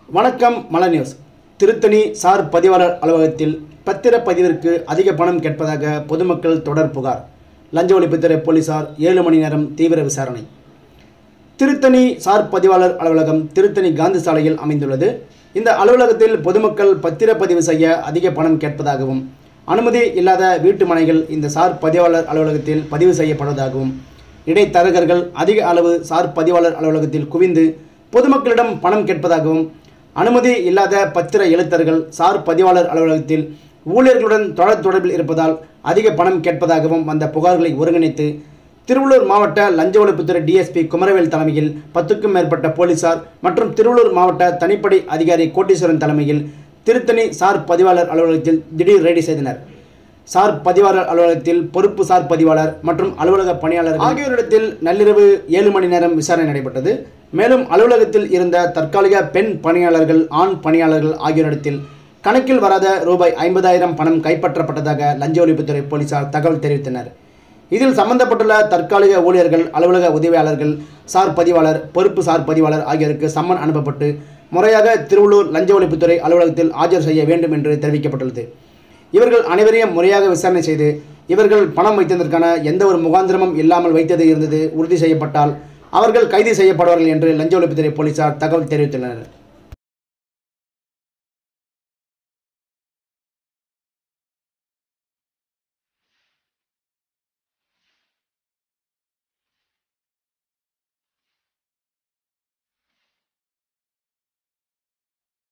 வணக்கம் மலர் news Tiruttani sir பதிவாளர் அலுவலகத்தில் பத்திரப்பதிவிற்கு அதிக பணம் கேட்பதாக பொதுமக்கள் தொடர் புகார் லஞ்ச ஒழிப்புத்துறை போலீசார் ஏழு மணி நேரம் தீவிர விசாரணை திருத்தணி சார் பதிவாளர் அலுவலகம் திருத்தணி காந்தி சாலையில் அமைந்துள்ளது இந்த அலுவலகத்தில் பொதுமக்கள் பத்திரப்பதிவு செய்ய அதிக பணம் கேட்பதாகவும் அனுமதி இல்லாத வீட்டு மனைகள் இந்த சார் பதிவாளர் அலுவலகத்தில் பதிவு செய்யப்படுவதாகவும் இடைத்தரகர்கள் அதிக அளவு சார் பதிவாளர் அலுவலகத்தில் குவிந்து பொதுமக்களிடம் பணம் கேட்பதாகவும் அனுமதி இல்லாத பத்திர எழுத்தர்கள் சார் பதிவாளர் அலுவலகத்தில் ஊழியர்களுடன் தொடர் தொடர்பில் இருப்பதால் அதிக பணம் கேட்பதாகவும் வந்த புகார்களை ஒருங்கிணைத்து திருவள்ளூர் மாவட்ட லஞ்ச ஒழிப்புத்துறை டிஎஸ்பி குமரவேல் தலைமையில் பத்துக்கும் மேற்பட்ட போலீசார் மற்றும் திருவள்ளூர் மாவட்ட தனிப்படை அதிகாரி கோட்டீஸ்வரன் தலைமையில் திருத்தணி சார் பதிவாளர் அலுவலகத்தில் திடீர் ரெய்டு செய்தனர் சார் பதிவாளர் அலுவலகத்தில் பொறுப்பு சார் பதிவாளர் மற்றும் அலுவலக பணியாளர் ஆகியோரிடத்தில் நள்ளிரவு ஏழு மணி நேரம் விசாரணை நடைபெற்றது மேலும் அலுவலகத்தில் இருந்த தற்காலிக பெண் பணியாளர்கள் ஆண் பணியாளர்கள் ஆகியோரிடத்தில் கணக்கில் வராத ரூபாய் ஐம்பதாயிரம் பணம் கைப்பற்றப்பட்டதாக லஞ்ச ஒழிப்புத்துறை போலீசார் தகவல் தெரிவித்தனர் இதில் சம்பந்தப்பட்டுள்ள தற்காலிக ஊழியர்கள் அலுவலக உதவியாளர்கள் சார் பதிவாளர் பொறுப்பு சார் பதிவாளர் ஆகியோருக்கு சம்மன் அனுப்பப்பட்டு முறையாக திருவள்ளூர் லஞ்ச ஒழிப்புத்துறை அலுவலகத்தில் ஆஜர் செய்ய வேண்டும் என்று தெரிவிக்கப்பட்டுள்ளது இவர்கள் அனைவரையும் முறையாக விசாரணை செய்து இவர்கள் பணம் வைத்ததற்கான எந்த ஒரு முகாந்திரமும் இல்லாமல் வைத்தது இருந்தது உறுதி செய்யப்பட்டால் அவர்கள் கைது செய்யப்படுவார்கள் என்று லஞ்ச ஒழிப்புத்துறை போலீசார் தகவல் தெரிவித்துள்ளனர்